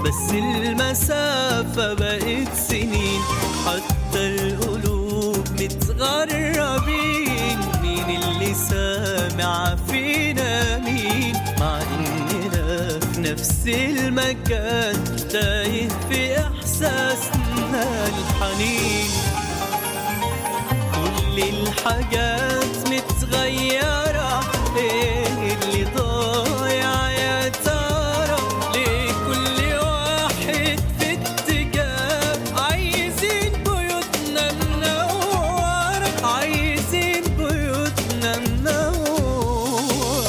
بس المسافة بقت سنين حتى القلوب متغربين مين اللي سامع فينا مين مع إننا في نفس المكان تايه في إحساسنا الحنين كل الحاجات متغيرة ايه اللي ضايع يا ترى ليه كل واحد في اتجاه عايزين بيوتنا منورة عايزين بيوتنا منورة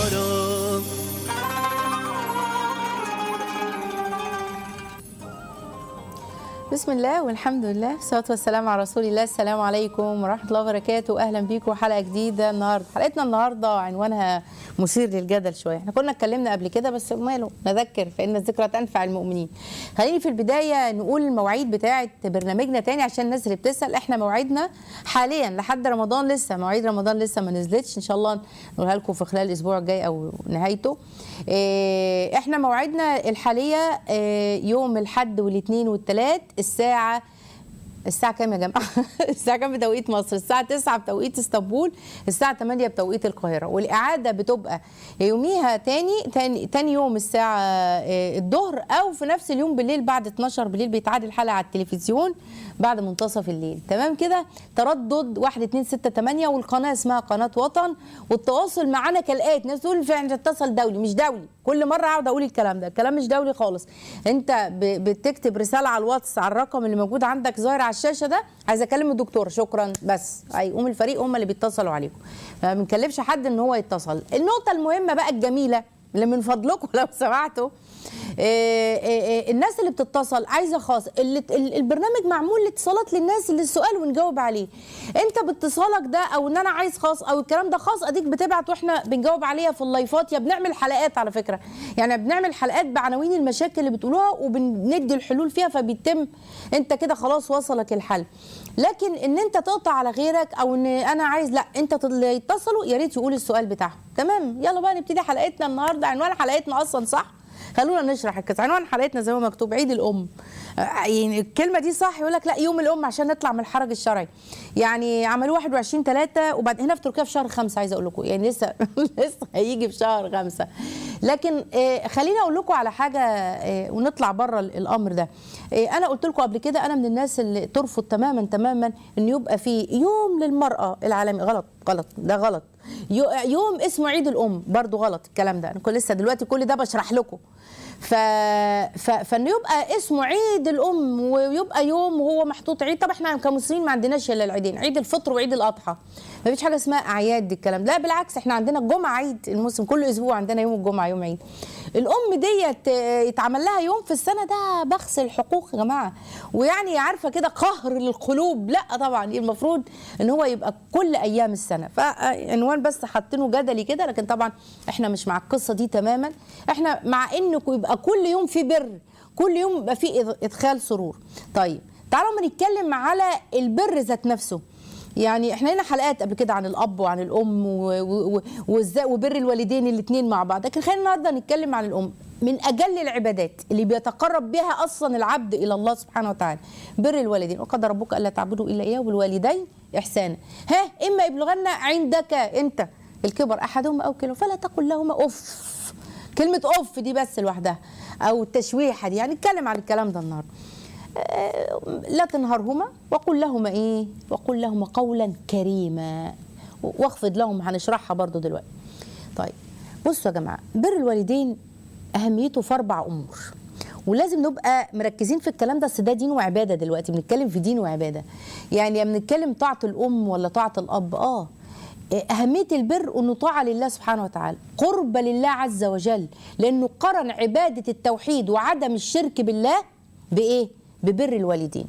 بسم الله والحمد لله والصلاه والسلام على رسول الله السلام عليكم ورحمه الله وبركاته اهلا بيكم حلقه جديده النهارده حلقتنا النهارده عنوانها مثير للجدل شويه احنا كنا اتكلمنا قبل كده بس ماله نذكر فان الذكرى تنفع المؤمنين خليني في البدايه نقول المواعيد بتاعه برنامجنا تاني عشان الناس اللي بتسال احنا موعدنا حاليا لحد رمضان لسه مواعيد رمضان لسه ما نزلتش ان شاء الله نقولها لكم في خلال الاسبوع الجاي او نهايته إيه، احنا موعدنا الحاليه إيه، يوم الاحد والاثنين والثلاث الساعه الساعة كام يا جماعة؟ الساعة كام بتوقيت مصر؟ الساعة 9 بتوقيت اسطنبول، الساعة 8 بتوقيت القاهرة، والإعادة بتبقى يوميها تاني تاني, تاني يوم الساعة آه، الظهر أو في نفس اليوم بالليل بعد 12 بالليل بيتعاد الحلقة على التلفزيون بعد منتصف الليل، تمام كده؟ تردد 1 2 6 8 والقناة اسمها قناة وطن والتواصل معانا كالآتي، ناس تقول فعلا تتصل دولي، مش دولي، كل مرة أقعد أقول الكلام ده، الكلام مش دولي خالص، أنت ب- بتكتب رسالة على الواتس على الرقم اللي موجود عندك ظاهر على الشاشه ده عايز اكلم الدكتور شكرا بس هيقوم الفريق هم اللي بيتصلوا عليكم ما بنكلفش حد ان هو يتصل النقطه المهمه بقى الجميله اللي من فضلكم لو سمعتوا إيه إيه إيه الناس اللي بتتصل عايزه خاص اللي ال- البرنامج معمول لاتصالات للناس اللي السؤال ونجاوب عليه انت باتصالك ده او ان انا عايز خاص او الكلام ده خاص اديك بتبعت واحنا بنجاوب عليها في اللايفات يا بنعمل حلقات على فكره يعني بنعمل حلقات بعناوين المشاكل اللي بتقولوها وبندي الحلول فيها فبيتم انت كده خلاص وصلك الحل لكن ان انت تقطع على غيرك او ان انا عايز لا انت تل- اللي يتصلوا يا ريت يقول السؤال بتاعهم تمام يلا بقى نبتدي حلقتنا النهارده عنوان حلقتنا اصلا صح خلونا نشرح الكلام عنوان حلقتنا زي ما مكتوب عيد الام آه، يعني الكلمه دي صح يقول لك لا يوم الام عشان نطلع من الحرج الشرعي يعني عملوه 21 3 وبعد هنا في تركيا في شهر 5 عايزه اقول لكم يعني لسه لسه هيجي في شهر 5 لكن آه، خليني اقول لكم على حاجه آه، ونطلع بره الامر ده آه، انا قلت لكم قبل كده انا من الناس اللي ترفض تماما تماما ان يبقى في يوم للمراه العالمي غلط غلط ده غلط يو- يوم اسمه عيد الام برضو غلط الكلام ده انا كل- لسه دلوقتي كل ده بشرح لكم ف... ف... فانه يبقى اسمه عيد الام ويبقى يوم وهو محطوط عيد طب احنا كمسلمين ما عندناش الا العيدين عيد الفطر وعيد الاضحى ما فيش حاجه اسمها اعياد دي الكلام لا بالعكس احنا عندنا الجمعه عيد المسلم كل اسبوع عندنا يوم الجمعه يوم عيد الام ديت آه، يتعمل لها يوم في السنه ده بخس الحقوق يا جماعه ويعني عارفه كده قهر للقلوب لا طبعا المفروض ان هو يبقى كل ايام السنه فعنوان بس حاطينه جدلي كده لكن طبعا احنا مش مع القصه دي تماما احنا مع انكم يبقى كل يوم في بر كل يوم يبقى في إض- ادخال سرور طيب تعالوا ما نتكلم على البر ذات نفسه يعني احنا لنا حلقات قبل كده عن الاب وعن الام و- و- و- وازاي وبر الوالدين الاثنين مع بعض لكن خلينا النهارده نتكلم عن الام من اجل العبادات اللي بيتقرب بها اصلا العبد الى الله سبحانه وتعالى بر الوالدين وقد ربك الا تعبدوا الا اياه وبالوالدين احسانا ها اما يبلغن عندك انت الكبر احدهما او كلاهما فلا تقل لهما اف كلمه اف دي بس لوحدها او التشويحه دي يعني نتكلم عن الكلام ده النهارده لا تنهرهما وقل لهما ايه وقل لهما قولا كريما واخفض لهم هنشرحها برضو دلوقتي طيب بصوا يا جماعه بر الوالدين اهميته في اربع امور ولازم نبقى مركزين في الكلام ده اصل ده دين وعباده دلوقتي بنتكلم في دين وعباده يعني يا بنتكلم طاعه الام ولا طاعه الاب اه أهمية البر أنه طاعة لله سبحانه وتعالى قرب لله عز وجل لأنه قرن عبادة التوحيد وعدم الشرك بالله بإيه؟ ببر الوالدين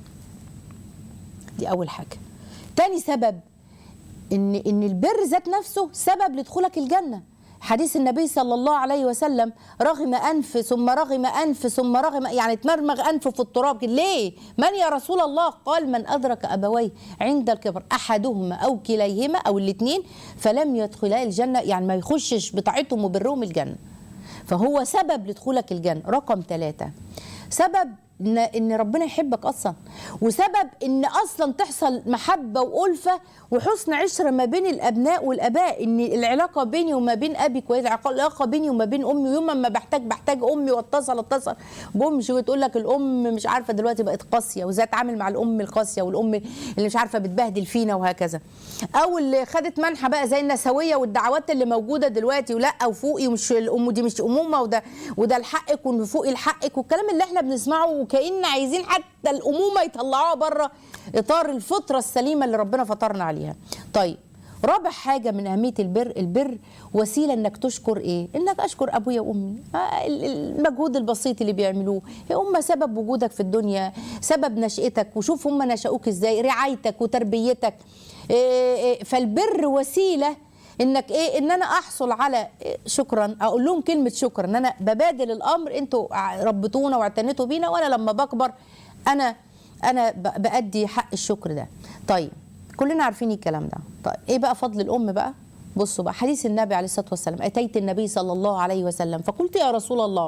دي أول حاجة تاني سبب إن إن البر ذات نفسه سبب لدخولك الجنة حديث النبي صلى الله عليه وسلم رغم أنف ثم رغم أنف ثم رغم يعني تمرمغ أنفه في التراب ليه؟ من يا رسول الله؟ قال من أدرك أبويه عند الكبر أحدهما أو كليهما أو الاثنين فلم يدخلا الجنة يعني ما يخشش بطاعتهم وبرهم الجنة فهو سبب لدخولك الجنة رقم ثلاثة سبب ان ان ربنا يحبك اصلا وسبب ان اصلا تحصل محبه والفه وحسن عشره ما بين الابناء والاباء ان العلاقه بيني وما بين ابي كويسه العلاقه بيني وما بين امي يوم ما بحتاج بحتاج امي واتصل اتصل بامي شو تقول لك الام مش عارفه دلوقتي بقت قاسيه وازاي اتعامل مع الام القاسيه والام اللي مش عارفه بتبهدل فينا وهكذا او اللي خدت منحه بقى زي النسويه والدعوات اللي موجوده دلوقتي ولا وفوقي ومش الام دي مش امومه وده وده لحقك وفوقي لحقك والكلام اللي احنا بنسمعه وكأن عايزين حتى الامومه يطلعوها بره اطار الفطره السليمه اللي ربنا فطرنا عليها طيب رابع حاجه من اهميه البر البر وسيله انك تشكر ايه انك اشكر ابويا وامي آه، ال- ال- المجهود البسيط اللي بيعملوه هم سبب وجودك في الدنيا سبب نشأتك وشوف هم نشأوك ازاي رعايتك وتربيتك إيه إيه، فالبر وسيله انك ايه ان انا احصل على إيه، شكرا اقول لهم كلمه شكرا ان انا ببادل الامر انتوا ع- ربيتونا واعتنيتوا بينا وانا لما بكبر انا انا ب- بادي حق الشكر ده طيب كلنا عارفين الكلام ده طيب ايه بقى فضل الام بقى بصوا بقى حديث النبي عليه الصلاه والسلام اتيت النبي صلى الله عليه وسلم فقلت يا رسول الله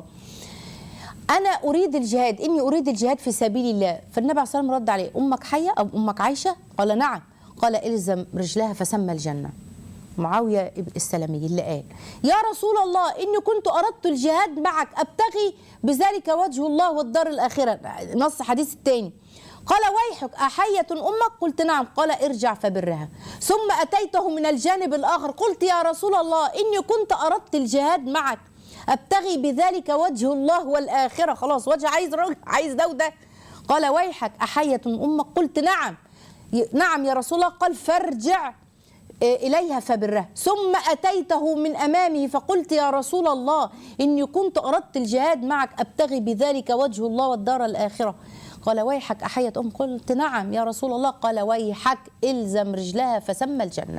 انا اريد الجهاد اني اريد الجهاد في سبيل الله فالنبي عليه الصلاه والسلام رد عليه امك حيه او امك عايشه قال نعم قال الزم رجلها فسمى الجنه معاويه السلمي اللي قال يا رسول الله اني كنت اردت الجهاد معك ابتغي بذلك وجه الله والدار الاخره نص حديث الثاني قال ويحك أحية أمك قلت نعم قال ارجع فبرها ثم أتيته من الجانب الآخر قلت يا رسول الله إني كنت أردت الجهاد معك ابتغي بذلك وجه الله والاخره خلاص وجه عايز رجل عايز ده وده قال ويحك احيه امك قلت نعم ي- نعم يا رسول الله قال فارجع آه، اليها فبرها ثم اتيته من امامه فقلت يا رسول الله اني كنت اردت الجهاد معك ابتغي بذلك وجه الله والدار الاخره قال ويحك احيه ام قلت نعم يا رسول الله قال ويحك الزم رجلها فسمى الجنه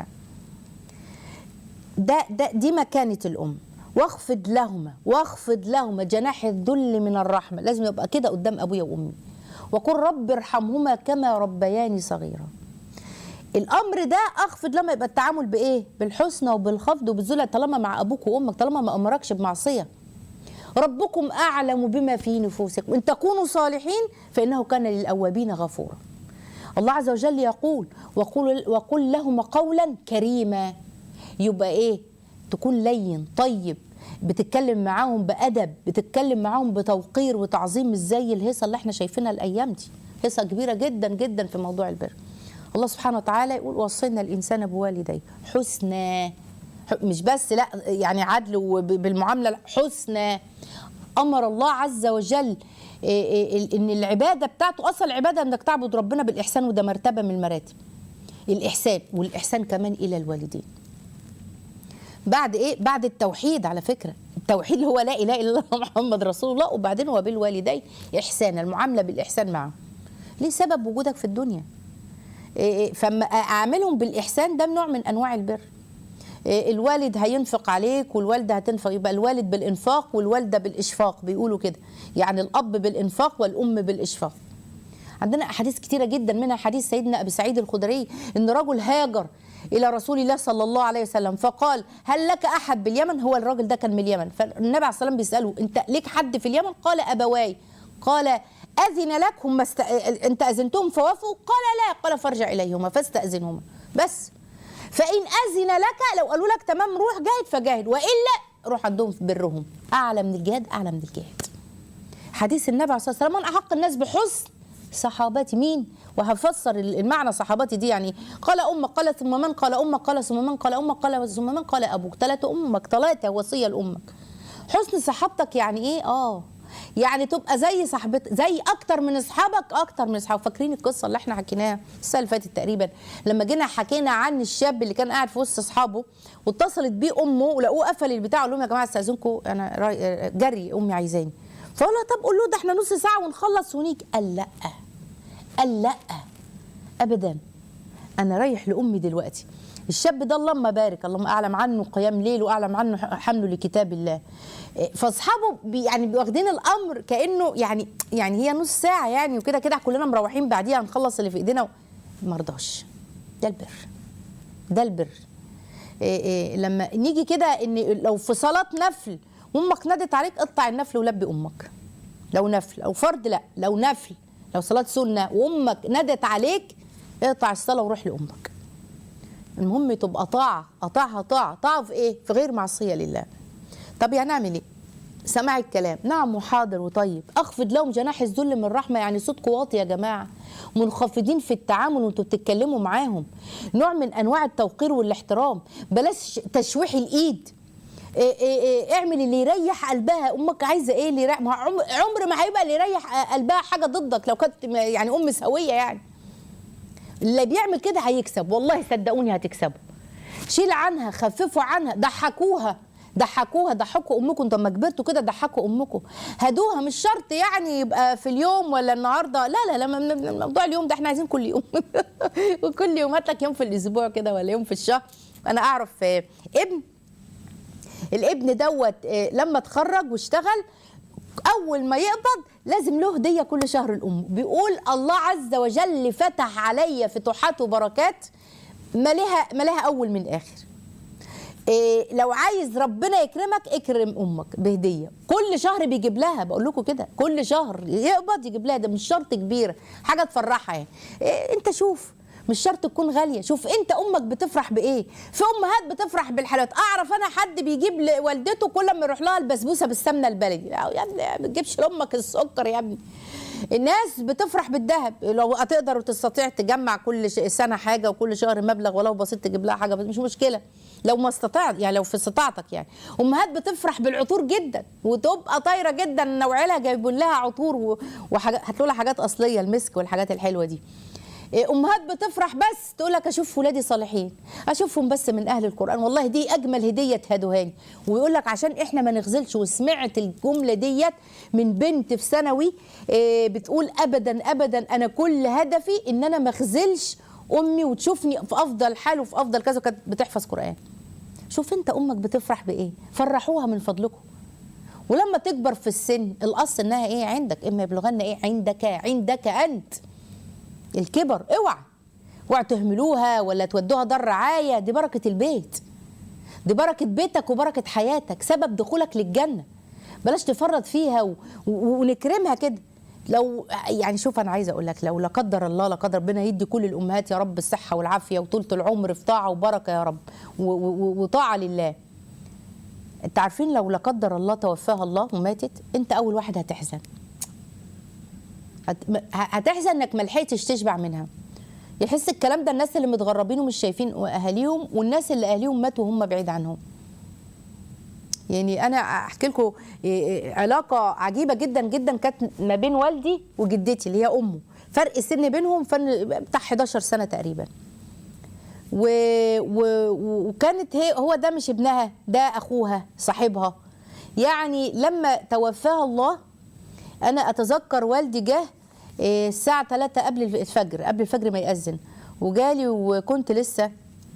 ده, ده دي مكانة الأم واخفض لهما واخفض لهما جناح الذل من الرحمة لازم يبقى كده قدام أبويا وأمي وقل رب ارحمهما كما ربياني صغيرا الامر ده اخفض لما يبقى التعامل بايه بالحسنى وبالخفض وبالذل طالما مع ابوك وامك طالما ما امركش بمعصيه ربكم اعلم بما في نفوسكم ان تكونوا صالحين فانه كان للاوابين غفورا الله عز وجل يقول وقل, وقل لهما قولا كريما يبقى ايه تكون لين طيب بتتكلم معاهم بأدب بتتكلم معاهم بتوقير وتعظيم مش زي الهيصة اللي احنا شايفينها الأيام دي هيصة كبيرة جدا جدا في موضوع البر الله سبحانه وتعالى يقول وصينا الإنسان بوالديه حسنى ح- مش بس لا يعني عدل وبالمعاملة لا حسنى أمر الله عز وجل إيه إيه ان العباده بتاعته اصل العباده انك تعبد ربنا بالاحسان وده مرتبه من المراتب الاحسان والاحسان كمان الى الوالدين بعد ايه بعد التوحيد على فكره التوحيد اللي هو لا اله الا الله محمد رسول الله وبعدين هو بالوالدين احسانا المعامله بالاحسان معهم ليه سبب وجودك في الدنيا إيه إيه فما اعملهم بالاحسان ده نوع من انواع البر إيه الوالد هينفق عليك والوالده هتنفق يبقى الوالد بالانفاق والوالده بالاشفاق بيقولوا كده يعني الاب بالانفاق والام بالاشفاق عندنا احاديث كتيره جدا منها حديث سيدنا ابي سعيد الخدري ان رجل هاجر الى رسول الله صلى الله عليه وسلم فقال هل لك احد باليمن هو الراجل ده كان من اليمن فالنبي عليه الصلاه والسلام بيساله انت ليك حد في اليمن قال ابواي قال اذن لك هم است... انت اذنتهم فوافوا قال لا قال فارجع اليهما فاستاذنهما بس فان اذن لك لو قالوا لك تمام روح جاهد فجاهد والا روح عندهم في برهم اعلى من الجهاد اعلى من الجهاد حديث النبي عليه الصلاه والسلام من احق الناس بحسن صحابتي مين وهفسر المعنى صحابتي دي يعني قال امك قال ثم من قال امك قال ثم من قال امك قال ثم من قال ابوك ثلاثه امك ثلاثه وصيه لامك حسن صحابتك يعني ايه اه يعني تبقى زي صاحبتك زي اكتر من اصحابك اكتر من اصحابك فاكرين القصه اللي احنا حكيناها السنه اللي فاتت تقريبا لما جينا حكينا عن الشاب اللي كان قاعد في وسط اصحابه واتصلت بيه امه ولقوه قفل البتاع قال لهم يا جماعه استاذنكم انا راي- جري امي عايزاني فقال له طب قول له ده احنا نص ساعه ونخلص ونيجي قال لا قال لا ابدا انا رايح لامي دلوقتي الشاب ده اللهم بارك اللهم اعلم عنه قيام ليل واعلم عنه حمله لكتاب الله إيه، فاصحابه بي يعني واخدين الامر كانه يعني يعني هي نص ساعه يعني وكده كده كلنا مروحين بعديها هنخلص اللي في ايدينا ما رضاش ده البر ده البر إيه إيه لما نيجي كده ان لو في صلاه نفل وامك نادت عليك اقطع النفل ولبي امك لو نفل او فرض لا لو نفل لو صلاه سنه وامك نادت عليك اقطع الصلاه وروح لامك المهم تبقى طاعه اطاعها طاعه طاعه في ايه في غير معصيه لله طب يعني اعمل ايه سماع الكلام نعم وحاضر وطيب اخفض لهم جناح الذل من الرحمه يعني صوتكم واطي يا جماعه منخفضين في التعامل وانتوا بتتكلموا معاهم نوع من انواع التوقير والاحترام بلاش تشويح الايد إيه إيه إيه اعمل اللي يريح قلبها امك عايزه ايه اللي يريح ما عم- عمر ما هيبقى اللي يريح قلبها حاجه ضدك لو كانت يعني ام سويه يعني اللي بيعمل كده هيكسب والله صدقوني هتكسبوا شيل عنها خففوا عنها ضحكوها ضحكوها ضحكوا امكم انتوا لما كبرتوا كده ضحكوا امكم هدوها مش شرط يعني يبقى في اليوم ولا النهارده لا لا لا م- م- موضوع اليوم ده احنا عايزين كل يوم وكل يوم هات لك يوم في الاسبوع كده ولا يوم في الشهر انا اعرف آه، ابن الابن دوت آه، لما اتخرج واشتغل اول ما يقبض لازم له هديه كل شهر الام بيقول الله عز وجل فتح عليا فتوحات وبركات ما لها ما لها اول من اخر إيه لو عايز ربنا يكرمك اكرم امك بهديه كل شهر بيجيب لها بقول لكم كده كل شهر يقبض يجيب لها ده مش شرط كبيره حاجه تفرحها يعني إيه انت شوف مش شرط تكون غاليه شوف انت امك بتفرح بايه في امهات بتفرح بالحلويات اعرف انا حد بيجيب لوالدته كل ما يروح لها البسبوسه بالسمنه البلدي لا يا ابني ما تجيبش لامك السكر يا ابني الناس بتفرح بالذهب لو هتقدر وتستطيع تجمع كل ش- سنه حاجه وكل شهر مبلغ ولو بسيط تجيب لها حاجه مش مشكله لو ما استطعت يعني لو في استطاعتك يعني امهات بتفرح بالعطور جدا وتبقى طايره جدا لو عيالها جايبين لها عطور و- وحاجات هتقول لها حاجات اصليه المسك والحاجات الحلوه دي إيه، امهات بتفرح بس تقول لك اشوف ولادي صالحين اشوفهم بس من اهل القران والله دي اجمل هديه تهدوهاني ويقول لك عشان احنا ما نخذلش وسمعت الجمله ديت من بنت في ثانوي إيه، بتقول ابدا ابدا انا كل هدفي ان انا ما اخذلش امي وتشوفني في افضل حال وفي افضل كذا وكانت بتحفظ قران شوف انت امك بتفرح بايه فرحوها من فضلكم ولما تكبر في السن الاصل انها ايه عندك اما يبلغن ايه عندك عندك انت الكبر اوعى اوعى تهملوها ولا تودوها دار رعايه دي بركه البيت دي بركه بيتك وبركه حياتك سبب دخولك للجنه بلاش تفرط فيها و... و... ونكرمها كده لو يعني شوف انا عايزه اقول لك لو لا قدر الله لا قدر ربنا يدي كل الامهات يا رب الصحه والعافيه وطولة العمر في طاعه وبركه يا رب و... و... وطاعه لله انت عارفين لو لا قدر الله توفاها الله وماتت انت اول واحد هتحزن هت- م- ه- هتحزن انك ما لحقتش تشبع منها يحس الكلام ده الناس اللي متغربين ومش شايفين اهاليهم والناس اللي اهاليهم ماتوا وهم بعيد عنهم يعني انا احكي لكم علاقه عجيبه جدا جدا كانت ما بين والدي وجدتي اللي هي امه فرق السن بينهم فن بتاع 11 سنه تقريبا و... و... وكانت هي هو ده مش ابنها ده اخوها صاحبها يعني لما توفاها الله انا اتذكر والدي جه إيه، الساعه 3 قبل الفجر قبل الفجر ما يأذن وجالي وكنت لسه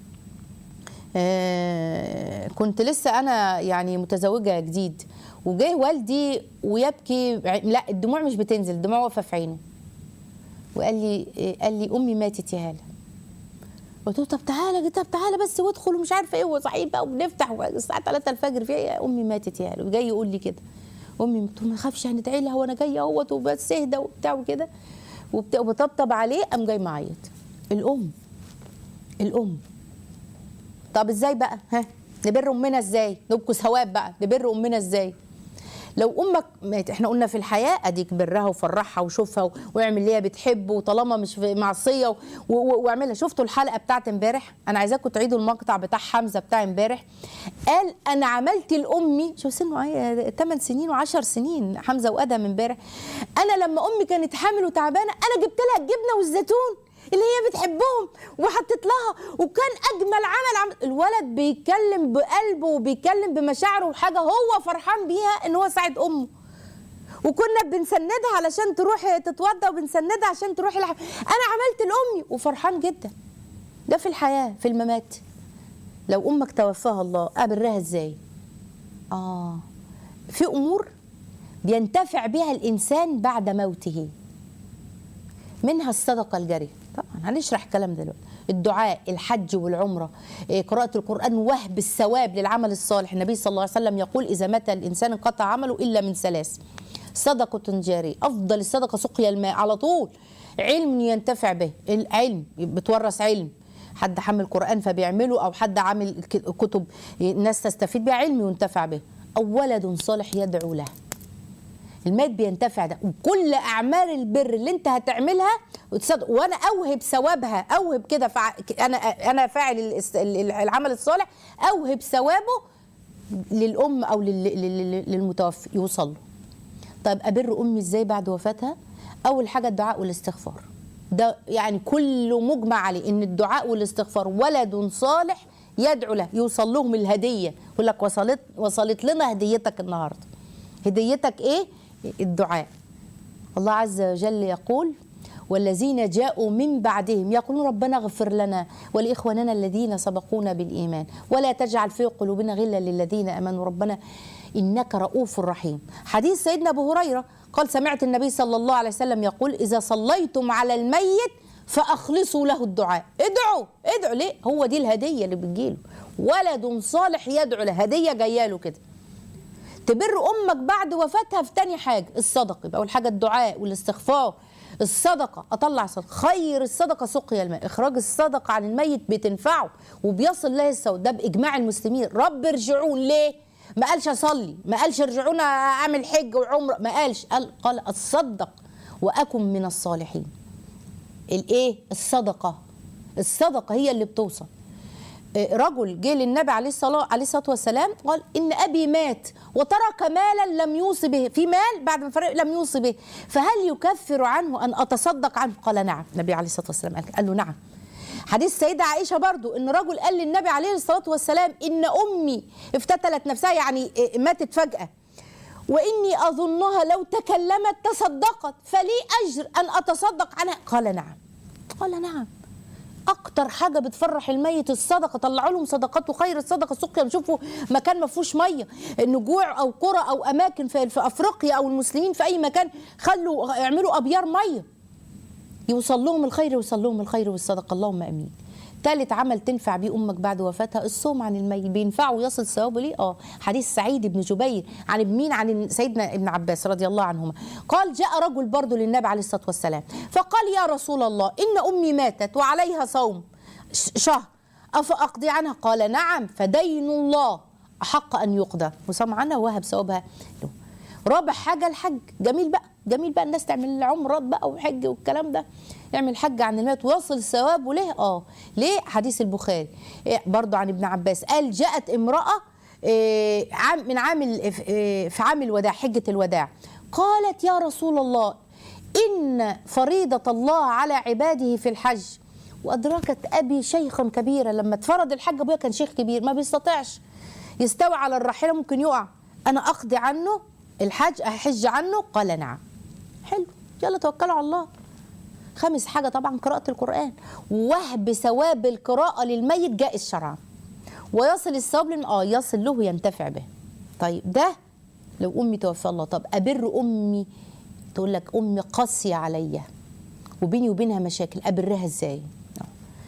آه، كنت لسه انا يعني متزوجه جديد وجه والدي ويبكي لا الدموع مش بتنزل الدموع واقفه في عينه وقال لي إيه، قال لي امي ماتت يا هاله قلت له طب تعالى طب تعالى بس وادخل ومش عارفه ايه وصحيح بقى وبنفتح الساعه 3 الفجر في ايه امي ماتت يا هاله جاي يقول لي كده امي قلت له ما تخافش هندعي لها وانا جايه اهوت وبس اهدى وبتاع وكده وبت- وبطبطب عليه قام جاي معيط الام الام طب ازاي بقى ها نبر امنا ازاي نبكوا ثواب بقى نبر امنا ازاي لو امك مات احنا قلنا في الحياه اديك برها وفرحها وشوفها و- واعمل اللي هي بتحبه وطالما مش في معصيه و- و- واعملها شفتوا الحلقه بتاعت امبارح انا عايزاكم تعيدوا المقطع بتاع حمزه بتاع امبارح قال انا عملت لامي شوف سنه ايه 8 سنين و10 سنين حمزه وادهم امبارح انا لما امي كانت حامل وتعبانه انا جبت لها الجبنه والزيتون اللي هي بتحبهم وحطيت لها وكان اجمل عمل عمل الولد بيتكلم بقلبه وبيتكلم بمشاعره وحاجه هو فرحان بيها ان هو ساعد امه وكنا بنسندها علشان تروح تتوضى وبنسندها عشان تروح الح... انا عملت لامي وفرحان جدا ده في الحياه في الممات لو امك توفاها الله ابرها ازاي اه في امور بينتفع بها الانسان بعد موته منها الصدقه الجاريه طبعا هنشرح الكلام دلوقتي الدعاء الحج والعمره إيه، قراءه القران وهب الثواب للعمل الصالح النبي صلى الله عليه وسلم يقول اذا مات الانسان انقطع عمله الا من ثلاث صدقه جاريه افضل الصدقه سقيا الماء على طول علم ينتفع به العلم بتورث علم حد حمل قران فبيعمله او حد عامل ك- كتب الناس تستفيد بها علم ينتفع به او ولد صالح يدعو له الميت بينتفع ده وكل اعمال البر اللي انت هتعملها وتصدق وانا اوهب ثوابها اوهب كده فع... انا انا فاعل الاس- العمل الصالح اوهب ثوابه للام او لل... لل... للمتوفي يوصل له طيب ابر امي ازاي بعد وفاتها اول حاجه الدعاء والاستغفار ده يعني كله مجمع عليه ان الدعاء والاستغفار ولد صالح يدعو له يوصل لهم الهديه يقول لك وصلت وصلت لنا هديتك النهارده هديتك ايه الدعاء الله عز وجل يقول والذين جاءوا من بعدهم يقولون ربنا اغفر لنا ولاخواننا الذين سبقونا بالايمان ولا تجعل في قلوبنا غلا للذين امنوا ربنا انك رؤوف رحيم حديث سيدنا ابو هريره قال سمعت النبي صلى الله عليه وسلم يقول اذا صليتم على الميت فاخلصوا له الدعاء ادعوا ادعوا ليه هو دي الهديه اللي بتجيله ولد صالح يدعو له هديه جايه له كده تبر امك بعد وفاتها في تاني حاجه الصدقه يبقى اول حاجه الدعاء والاستغفار الصدقه اطلع صدقه خير الصدقه سقيا الماء اخراج الصدقه عن الميت بتنفعه وبيصل له الثواب ده باجماع المسلمين رب ارجعون ليه ما قالش اصلي ما قالش ارجعونا اعمل حج وعمره ما قالش قال قال اتصدق واكن من الصالحين الايه الصدقه الصدقه هي اللي بتوصل رجل جه للنبي عليه الصلاه عليه الصلاه والسلام قال ان ابي مات وترك مالا لم يوصي به في مال بعد ما فرق لم يوصي به فهل يكفر عنه ان اتصدق عنه قال نعم النبي عليه الصلاه والسلام قال- قال له نعم حديث سيدة عائشة برضو ان رجل قال للنبي عليه الصلاة والسلام ان امي افتتلت نفسها يعني ماتت فجأة واني اظنها لو تكلمت تصدقت فلي اجر ان اتصدق عنها قال نعم قال نعم اكتر حاجه بتفرح الميت الصدقه طلعوا لهم صدقات وخير الصدقه سقيا شوفوا مكان ما فيهوش ميه نجوع او قرى او اماكن في, في افريقيا او المسلمين في اي مكان خلوا اعملوا ابيار ميه يوصل لهم الخير يوصل لهم الخير والصدقه اللهم امين ثالث عمل تنفع بيه امك بعد وفاتها الصوم عن الميت بينفعه ويصل ثوابه ليه اه حديث سعيد بن جبير عن ابن مين عن سيدنا ابن عباس رضي الله عنهما قال جاء رجل برضه للنبي عليه الصلاه والسلام فقال يا رسول الله ان امي ماتت وعليها صوم ش- شهر افاقضي عنها قال نعم فدين الله احق ان يقضى وصام عنها وهب ثوابها له رابع حاجه الحج جميل بقى جميل بقى الناس تعمل عمرات بقى وحج والكلام ده يعمل حج عن الموت ويصل الثواب وليه اه ليه حديث البخاري إيه برضو عن ابن عباس قال جاءت امراه إيه عام من عامل إيه في عام الوداع حجه الوداع قالت يا رسول الله ان فريضه الله على عباده في الحج وادركت ابي شيخا كبيرا لما اتفرض الحج ابويا كان شيخ كبير ما بيستطيعش يستوي على الراحله ممكن يقع انا اقضي عنه الحج احج عنه قال نعم حلو يلا توكلوا على الله خامس حاجه طبعا قراءه القران وهب ثواب القراءه للميت جائز شرعا ويصل الثواب لن اه يصل له ينتفع به طيب ده لو امي توفى الله طب ابر امي تقول لك امي قاسيه عليا وبيني وبينها مشاكل ابرها ازاي آه.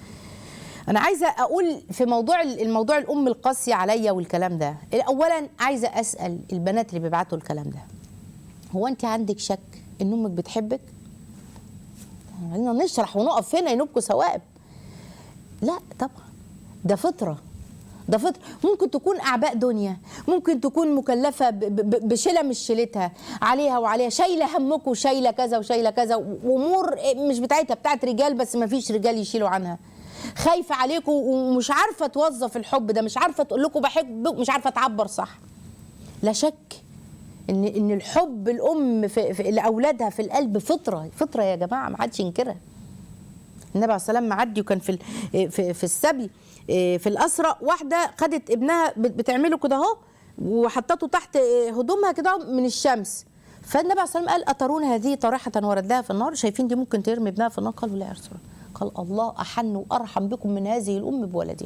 انا عايزه اقول في موضوع الموضوع الام القاسيه عليا والكلام ده اولا عايزه اسال البنات اللي بيبعتوا الكلام ده هو انت عندك شك ان امك بتحبك خلينا نشرح ونقف هنا ينوبكوا ثواب لا طبعا ده فطره ده فطر ممكن تكون اعباء دنيا ممكن تكون مكلفه ب- ب- بشيله مش شيلتها عليها وعليها شايله همك وشايله كذا وشايله كذا وامور مش بتاعتها بتاعت رجال بس ما فيش رجال يشيلوا عنها خايفه عليكم ومش عارفه توظف الحب ده مش عارفه تقول لكم بحبك مش عارفه تعبر صح لا شك ان ان الحب الام في, في لاولادها في القلب فطره فطره يا جماعه ما حدش ينكرها النبي عليه السلام معدي وكان في ال- في في السبي إيه، في الاسرى واحده خدت ابنها بت- بتعمله كده اهو وحطته تحت إيه، هدومها كده أهو من الشمس فالنبي عليه السلام قال اترون هذه طارحه وردها في النار شايفين دي ممكن ترمي ابنها في النار قالوا لا يا رسول الله قال الله احن وارحم بكم من هذه الام بولدها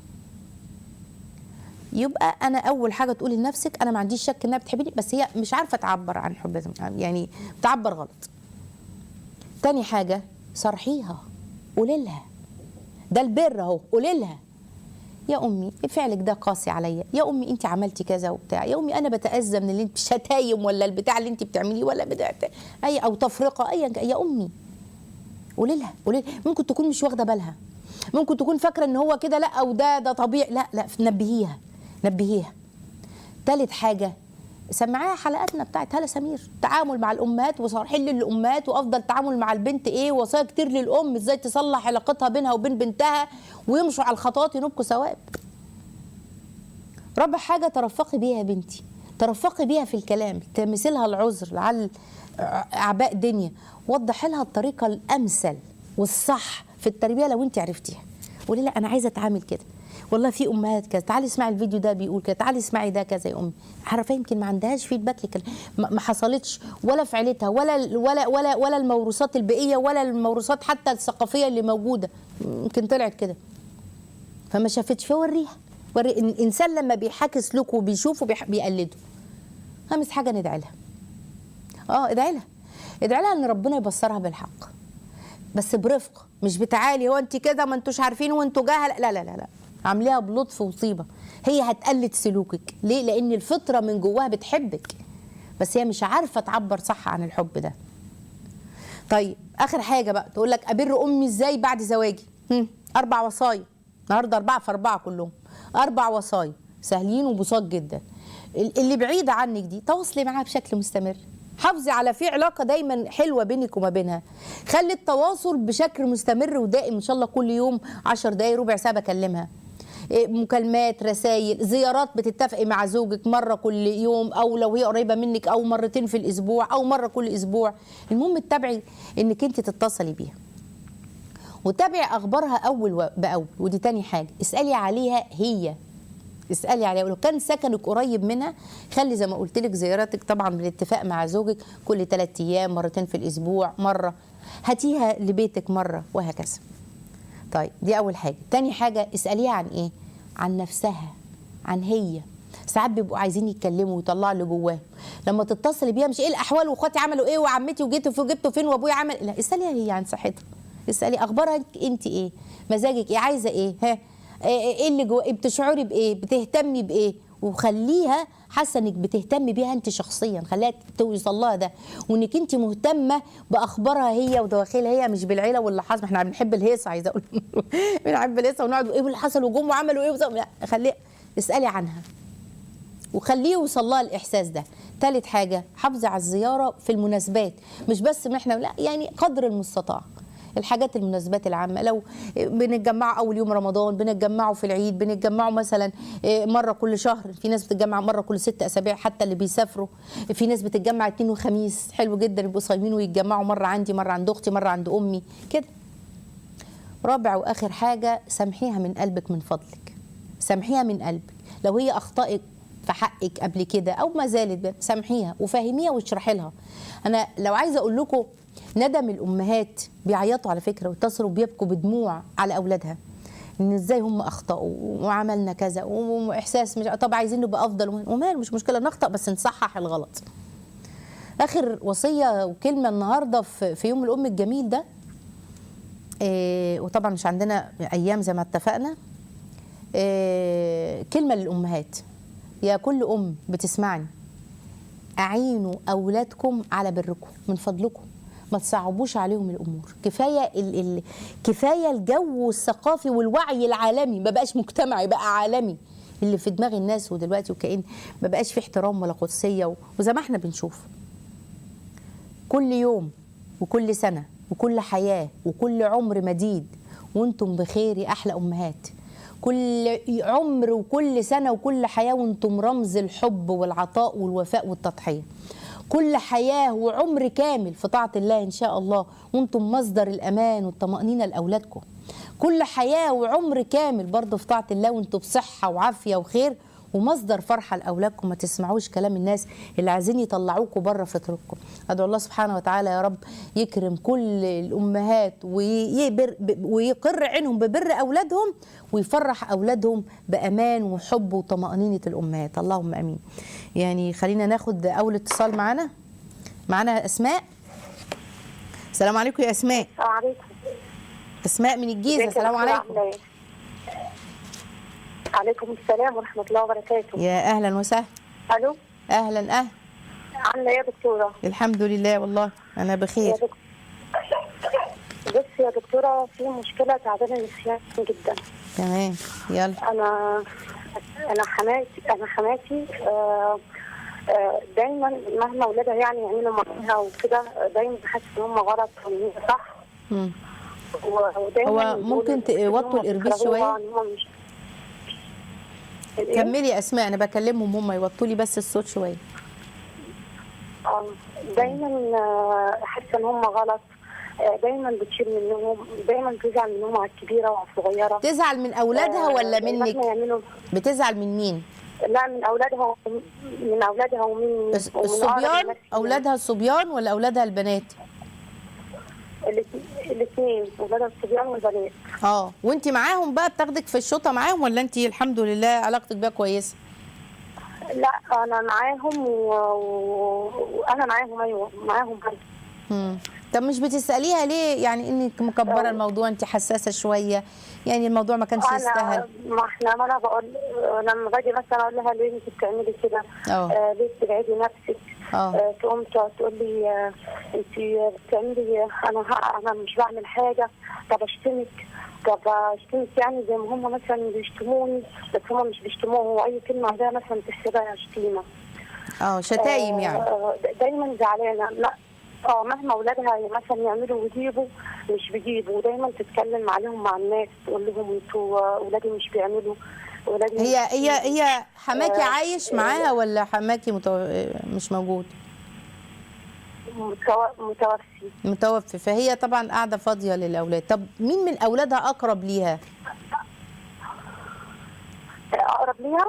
يبقى انا اول حاجه تقولي لنفسك انا ما عنديش شك انها بتحبني بس هي مش عارفه تعبر عن حبها يعني بتعبر غلط تاني حاجه صرحيها قولي لها ده البر اهو قولي لها يا امي فعلك ده قاسي عليا يا امي انت عملتي كذا وبتاع يا امي انا بتاذى من اللي انت شتايم ولا البتاع اللي انت بتعمليه ولا بتاع اي او تفرقه ايا كان. يا امي قولي لها قولي لها ممكن تكون مش واخده بالها ممكن تكون فاكره ان هو كده لا او ده ده طبيعي لا لا نبهيها نبهيها تالت حاجه سمعيها حلقاتنا بتاعت هلا سمير تعامل مع الامهات وصارحين للامهات وافضل تعامل مع البنت ايه وصايا كتير للام ازاي تصلح علاقتها بينها وبين بنتها ويمشوا على الخطوات ينبكوا ثواب رابع حاجه ترفقي بيها يا بنتي ترفقي بيها في الكلام تلمسي لها العذر لعل اعباء دنيا وضحي لها الطريقه الامثل والصح في التربيه لو انت عرفتيها قولي لا انا عايزه اتعامل كده والله في امهات كذا تعالي اسمعي الفيديو ده بيقول كذا تعالي اسمعي ده كذا يا امي عارفه يمكن ما عندهاش فيدباك لك ما ما حصلتش ولا في عيلتها ولا ولا ولا ولا الموروثات البيئيه ولا الموروثات حتى الثقافيه اللي موجوده يمكن طلعت كده فما شافتش فوريها وري الانسان لما بيحاكي سلوكه وبيشوفه بيح- بيقلده خامس حاجه ندعي لها اه ادعي لها ادعي لها ان ربنا يبصرها بالحق بس برفق مش بتعالي هو انت كده ما انتوش عارفين وانتوا جهل لا لا لا لا عامليها بلطف وطيبه هي هتقلد سلوكك ليه لان الفطره من جواها بتحبك بس هي مش عارفه تعبر صح عن الحب ده طيب اخر حاجه بقى تقول لك ابر امي ازاي بعد زواجي هم، اربع وصايا النهارده اربعه في اربعه كلهم اربع وصايا سهلين وبساط جدا ال- اللي بعيده عنك دي تواصلي معاها بشكل مستمر حافظي على في علاقه دايما حلوه بينك وما بينها خلي التواصل بشكل مستمر ودائم ان شاء الله كل يوم 10 دقايق ربع ساعه بكلمها إيه، مكالمات رسائل زيارات بتتفقي مع زوجك مره كل يوم او لو هي قريبه منك او مرتين في الاسبوع او مره كل اسبوع المهم تتابعي انك انت تتصلي بيها وتابعي اخبارها اول و- باول ودي تاني حاجه اسالي عليها هي اسالي عليها ولو كان سكنك قريب منها خلي زي ما قلت لك زياراتك طبعا بالاتفاق مع زوجك كل ثلاث ايام مرتين في الاسبوع مره هاتيها لبيتك مره وهكذا طيب دي اول حاجه تاني حاجه اساليها عن ايه عن نفسها عن هي ساعات بيبقوا عايزين يتكلموا ويطلعوا اللي جواهم لما تتصلي بيها مش ايه الاحوال واخواتي عملوا ايه وعمتي وجيتوا فين جبتوا فين وابويا عمل لا اساليها هي عن صحتها اسالي اخبارك انت ايه مزاجك ايه عايزه ايه ها ايه إيه اللي جوا بتشعري بايه بتهتمي بايه وخليها حاسه انك بتهتمي بيها انت شخصيا خليها توصل لها ده وانك انت مهتمه باخبارها هي ودواخلها هي مش بالعيله واللي حصل ما احنا بنحب الهيصه عايزه اقول بنحب الهيصه ونقعد ايه اللي حصل وجم وعملوا ايه وسووا. لا خليها اسالي عنها وخليه يوصل لها الاحساس ده ثالث حاجه حافظي على الزياره في المناسبات مش بس ما احنا لا يعني قدر المستطاع الحاجات المناسبات العامه لو بنتجمعوا اول يوم رمضان بنتجمعوا في العيد بنتجمعوا مثلا مره كل شهر في ناس بتتجمع مره كل ست اسابيع حتى اللي بيسافروا في ناس بتتجمع اثنين وخميس حلو جدا يبقوا صايمين ويتجمعوا مره عندي مره عند اختي مره عند امي كده رابع واخر حاجه سامحيها من قلبك من فضلك سامحيها من قلبك لو هي اخطائك في حقك قبل كده او ما زالت سامحيها وفهميها واشرحي لها انا لو عايزه اقول لكم ندم الامهات بيعيطوا على فكره ويتصلوا بيبكوا بدموع على اولادها ان ازاي هم اخطاوا وعملنا كذا واحساس مش طب عايزين نبقى افضل ومال مش مشكله نخطا بس نصحح الغلط اخر وصيه وكلمه النهارده في, في يوم الام الجميل ده إيه وطبعا مش عندنا ايام زي ما اتفقنا إيه كلمه للامهات يا كل ام بتسمعني اعينوا اولادكم على بركم من فضلكم ما تصعبوش عليهم الامور كفايه ال ال كفايه الجو الثقافي والوعي العالمي ما بقاش مجتمعي بقى عالمي اللي في دماغ الناس ودلوقتي وكأن ما بقاش في احترام ولا قدسيه وزي ما احنا بنشوف كل يوم وكل سنه وكل حياه وكل عمر مديد وانتم بخير يا احلى امهات كل عمر وكل سنه وكل حياه وانتم رمز الحب والعطاء والوفاء والتضحيه كل حياه وعمر كامل في طاعه الله ان شاء الله وانتم مصدر الامان والطمانينه لاولادكم كل حياه وعمر كامل برضه في طاعه الله وانتم بصحه وعافيه وخير ومصدر فرحه لاولادكم ما تسمعوش كلام الناس اللي عايزين يطلعوكم بره فطرتكم ادعو الله سبحانه وتعالى يا رب يكرم كل الامهات ويبر ويقر عينهم ببر اولادهم ويفرح اولادهم بامان وحب وطمانينه الامهات اللهم امين يعني خلينا ناخد اول اتصال معانا معانا اسماء السلام عليكم يا اسماء السلام عليكم. اسماء من الجيزه ازيك يا السلام دكتورة عليكم عاملة ايه؟ عليكم السلام ورحمة الله وبركاته يا اهلا وسهلا ألو اهلا اهلا عاملة إيه يا دكتورة؟ الحمد لله والله انا بخير يا دك... بص يا دكتورة في مشكلة تعبانة نفسيا جدا تمام يلا أنا أنا حماتي أنا حماتي آه، آه، دايما مهما أولادها يعني يعملوا معاها وكده دايما بحس إن هم غلط وإن هي صح مم. و- ودايما هو ممكن بيقولوا إن توطوا هم الإربيس بيكرهوها، شوية؟ إن هم مش الإيه؟ كملي يا اسماء انا بكلمهم هم يوطوا لي بس الصوت شويه آه، دايما آه، حاسه ان هم غلط آه، دايما بتشيل منهم دايما بتزعل منهم على الكبيره وعلى الصغيره تزعل من اولادها آه، ولا مهما منك يعملوا بتزعل من مين لا من اولادها من اولادها ومن الص- ومن الصبيان أقرب الناس ليها. اولادها الصبيان ولا اولادها البنات الاثنين اولادها الصبيان والبنات اه وانت معاهم بقى بتاخدك في الشوطه معاهم ولا انت الحمد لله علاقتك بيها كويسه لا انا معاهم و- و- وانا معاهم ايوه معاهم برضه مم. طب مش بتساليها ليه يعني انك مكبره آه. الموضوع انت حساسه شويه يعني الموضوع ما كانش يستاهل انا ما احنا ما انا بقول لما باجي مثلا اقول لها ليه انت بتعملي كده؟ اه. آه ليه بتبعدي نفسك؟ اه. آه تقوم تقعد تقول لي آه انت بتعملي انا ه- انا مش بعمل حاجه طب اشتمك طب اشتمك يعني زي ما هم مثلا بيشتموني بس هم مش بيشتموه هو اي كلمه عندها مثلا تحسبها شتيمه اه شتايم يعني آه، دايما زعلانه لا اه مهما اولادها مثلا يعملوا ويجيبوا مش بيجيبوا ودايما تتكلم عليهم مع الناس تقول لهم انتوا آه، اولادي مش بيعملوا اولادي هي مش- هي هي حماكي آه، عايش معاها ولا حماكي متو... مش موجود متو- متوفي متوفي فهي طبعا قاعده فاضيه للاولاد طب مين من اولادها اقرب ليها اقرب ليها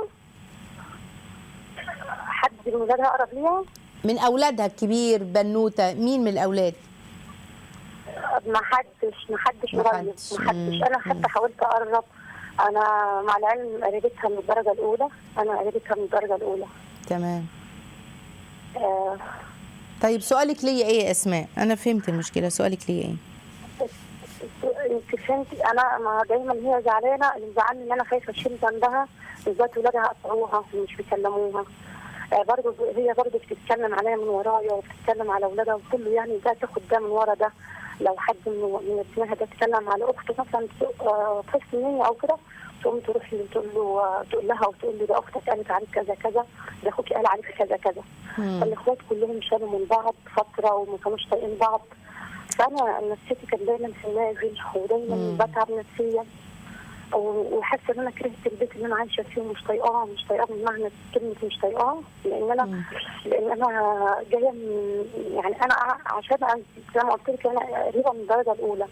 حد من ولادها اقرب ليها من اولادها الكبير بنوته مين من الاولاد ما حدش ما حدش ما قريب حدش. ما حدش مم. انا حتى حاولت اقرب انا مع العلم قريبتها من الدرجه الاولى انا قريبتها من الدرجه الاولى تمام آه طيب سؤالك ليا ايه يا اسماء انا فهمت المشكله سؤالك ليا ايه انت فهمتي انا ما دايما هي زعلانه اللي مزعلني ان انا خايفه اشيل ذنبها بالذات ولادها قطعوها ومش بيكلموها آه برضه هي برضه بتتكلم عليا من ورايا وبتتكلم على اولادها وكله يعني ده تاخد ده من ورا ده لو حد من من ابنها ده اتكلم على اخته مثلا آه، طفل مني او كده تقوم تروح له تقول له آه، تقول لها وتقول له ده اختك قالت عليك كذا كذا ده اخوك قال عليك كذا كذا مم. فالاخوات كلهم شالوا من بعض فتره وما كانوش طايقين بعض فانا نفسيتي كانت دايما في النازل ودايما مم. بتعب نفسيا و- وحاسه ان انا كرهت البيت اللي انا عايشه فيه ومش طايقاه مش طايقاه بمعنى كلمه مش طايقاه لان انا لان انا جايه من يعني انا ع- عشان أنا- زي ما قلت لك انا قريبه من الدرجه الاولى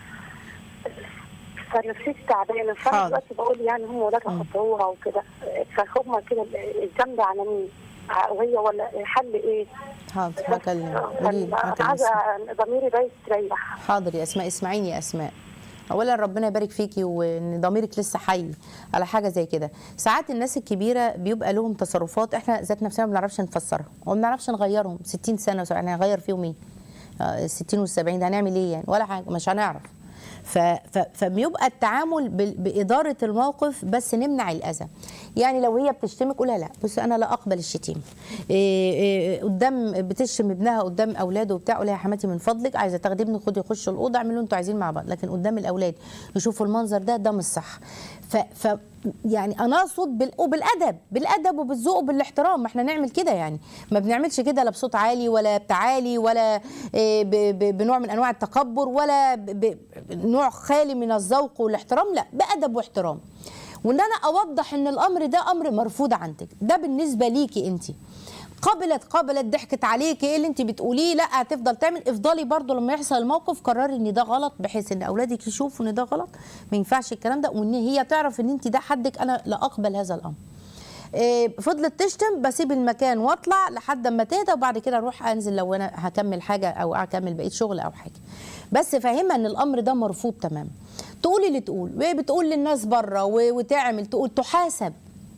فنفسيتي تعبانه فانا حاضر. دلوقتي بقول يعني هم ولادها قطعوها وكده فهم كده الذنب على مين؟ ع- وهي ولا الحل ايه؟ حاضر هكلم قولي لي انا هكلم عايزه اسماء. ضميري ده يستريح حاضر يا اسماء اسمعيني يا اسماء اولا ربنا يبارك فيكي وان ضميرك لسه حي على حاجه زي كده ساعات الناس الكبيره بيبقى لهم تصرفات احنا ذات نفسنا ما بنعرفش نفسرها وما بنعرفش نغيرهم 60 سنه يعني هنغير فيهم ايه آه، 60 وال 70 ده هنعمل ايه يعني ولا حاجه مش هنعرف ف... ف... فبيبقى التعامل بال... بإدارة الموقف بس نمنع الأذى يعني لو هي بتشتمك قولها لا بص أنا لا أقبل الشتيمة إيه إيه قدام بتشتم ابنها قدام أولاده وبتاع قولها يا حماتي من فضلك عايزة تاخدي ابنك خدي خش الأوضة اعملوا اللي انتوا عايزين مع بعض لكن قدام الأولاد يشوفوا المنظر ده ده مش صح ف... ف... يعني انا اقصد بال... وبالادب بالادب وبالذوق وبالاحترام ما احنا نعمل كده يعني ما بنعملش كده لا بصوت عالي ولا بتعالي ولا إيه، ب... ب... بنوع من انواع التكبر ولا ب... ب... نوع خالي من الذوق والاحترام لا بادب واحترام وان انا اوضح ان الامر ده امر مرفوض عندك ده بالنسبه ليكي انت قبلت قبلت ضحكت عليك ايه اللي انت بتقوليه لا هتفضل تعمل افضلي برضو لما يحصل الموقف قرري ان ده غلط بحيث ان اولادك يشوفوا ان ده غلط ما ينفعش الكلام ده وان هي تعرف ان انت ده حدك انا لا اقبل هذا الامر إيه، فضلت تشتم بسيب المكان واطلع لحد ما تهدى وبعد كده اروح انزل لو انا هكمل حاجه او اكمل بقيه شغل او حاجه بس فاهمه ان الامر ده مرفوض تماما تقولي اللي تقول وهي بتقول للناس بره و- وتعمل تقول تحاسب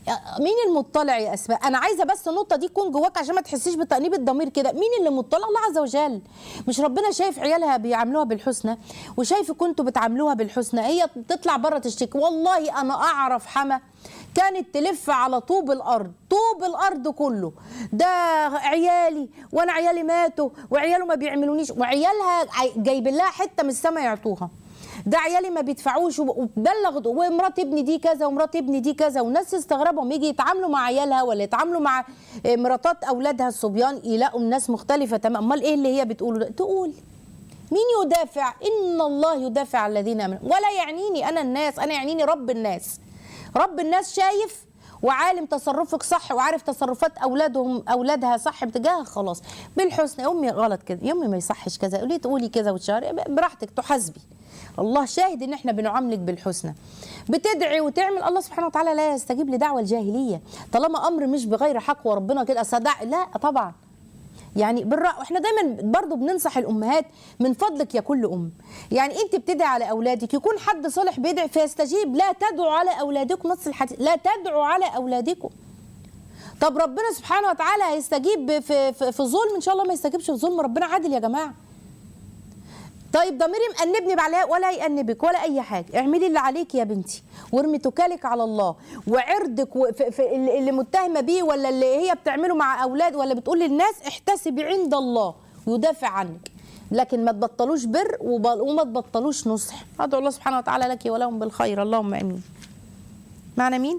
مين المطلع يا اسماء انا عايزه بس النقطه دي تكون جواك عشان ما تحسيش بتانيب الضمير كده مين اللي مطلع الله عز وجل مش ربنا شايف عيالها بيعاملوها بالحسنى وشايف كنتوا بتعاملوها بالحسنى هي تطلع بره تشتكي والله انا اعرف حما كانت تلف على طوب الارض طوب الارض كله ده عيالي وانا عيالي ماتوا وعياله ما بيعملونيش وعيالها عي- جايبين لها حته من السما يعطوها ده عيالي ما بيدفعوش وب- وبلغ ومرات ابني دي كذا ومرات ابني دي كذا والناس يستغربوا يجي يتعاملوا مع عيالها ولا يتعاملوا مع آه، مراتات اولادها الصبيان يلاقوا الناس مختلفه تمام امال ايه اللي هي بتقوله ده تقول مين يدافع ان الله يدافع عن الذين امنوا ولا يعنيني انا الناس انا يعنيني رب الناس رب الناس شايف وعالم تصرفك صح وعارف تصرفات اولادهم اولادها صح بتجاهها خلاص بالحسنى يا امي غلط كده يا امي ما يصحش كذا ليه تقولي كذا وتشاري براحتك تحاسبي الله شاهد ان احنا بنعاملك بالحسنى بتدعي وتعمل الله سبحانه وتعالى لا يستجيب لدعوه الجاهليه طالما امر مش بغير حق وربنا كده صدع لا طبعا يعني بالرأي احنا دايما برضو بننصح الامهات من فضلك يا كل ام يعني انت بتدعي على اولادك يكون حد صالح بيدعي فيستجيب لا تدعوا على اولادكم نص الحديث لا تدعوا على اولادكم طب ربنا سبحانه وتعالى هيستجيب في, في, في ظلم ان شاء الله ما يستجيبش في ظلم ربنا عادل يا جماعه طيب ضميري مأنبني بعلاء ولا يأنبك ولا أي حاجة اعملي اللي عليك يا بنتي وارمي توكالك على الله وعرضك و- في- في اللي اللي متهمة بيه ولا اللي هي بتعمله مع أولاد ولا بتقول للناس احتسبي عند الله ويدافع عنك لكن ما تبطلوش بر وب- وما تبطلوش نصح أدعو الله سبحانه وتعالى لك ولهم بالخير اللهم آمين معنا مين؟